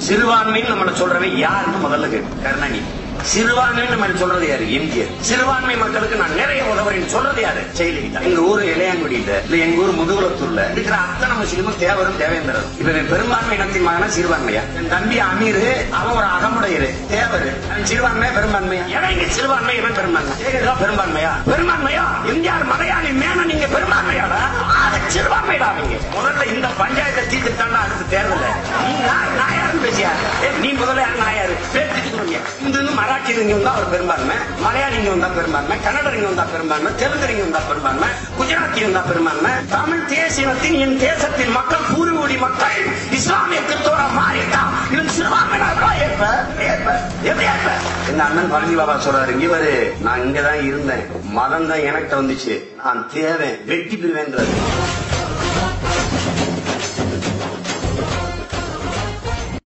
சிறுபான்மைன்னு நம்மள சொல்றவன் யாருன்னு முதல்ல கேட்டு கருணாநிதி சிறுபான்மைன்னு நம்ம சொல்றது யாரு எம்ஜிஆர் சிறுபான்மை மக்களுக்கு நான் நிறைய உதவுறேன் சொல்றது யாரு ஜெயலலிதா எங்க ஊர் இளையாங்குடியில இல்ல எங்க ஊர் முதுகுலத்தூர்ல இருக்கிற அத்தனை முஸ்லீமும் தேவரும் தேவேந்திரரும் இப்ப இவன் பெரும்பான்மை இனத்தின் மகனா சிறுபான்மையா என் தம்பி அமீர் அவன் ஒரு அகமுடையரு தேவர் அவன் சிறுபான்மையா பெரும்பான்மையா எவன் இங்க சிறுபான்மை இவன் பெரும்பான்மை ஜெயலலிதா பெரும்பான்மையா பெரும்பான்மையா எம்ஜிஆர் மலையாளி மேன நீங்க பெரும்பான்மையாடா அது சிறுபான்மைடா அவங்க முதல்ல இந்த பஞ்சாயத்தை தீர்த்துட்டாண்டா அடுத்த தேர்தல் நீ நான் நான் யாருன்னு பேசியா ஏ, நீ முதல்ல யார் நான் யாரு பேசிட்டு இந்து மராட்டி இங்க வந்தா அவர் பெரும்பான்மை மலையாளி இங்க வந்தா பெரும்பான்மை கன்னடர் இங்க வந்தா பெரும்பான்மை தெலுங்கர் இங்க வந்தா பெரும்பான்மை குஜராத்தி வந்தா பெரும்பான்மை தமிழ் தேசியத்தின் என் தேசத்தின் மக்கள் பூர்வகுடி மக்கள் இஸ்லாமிய கிறிஸ்தவரா மாறிட்டா இவன் சிறுபான்மையா ஏற்ப ஏற்ப எப்படி ஏற்ப எங்க அண்ணன் பழனி பாபா சொல்றாரு இங்க பாரு நான் இங்கதான் இருந்தேன் மதம் தான் எனக்கு வந்துச்சு நான் தேவை வெட்டி பிரிவேன்றது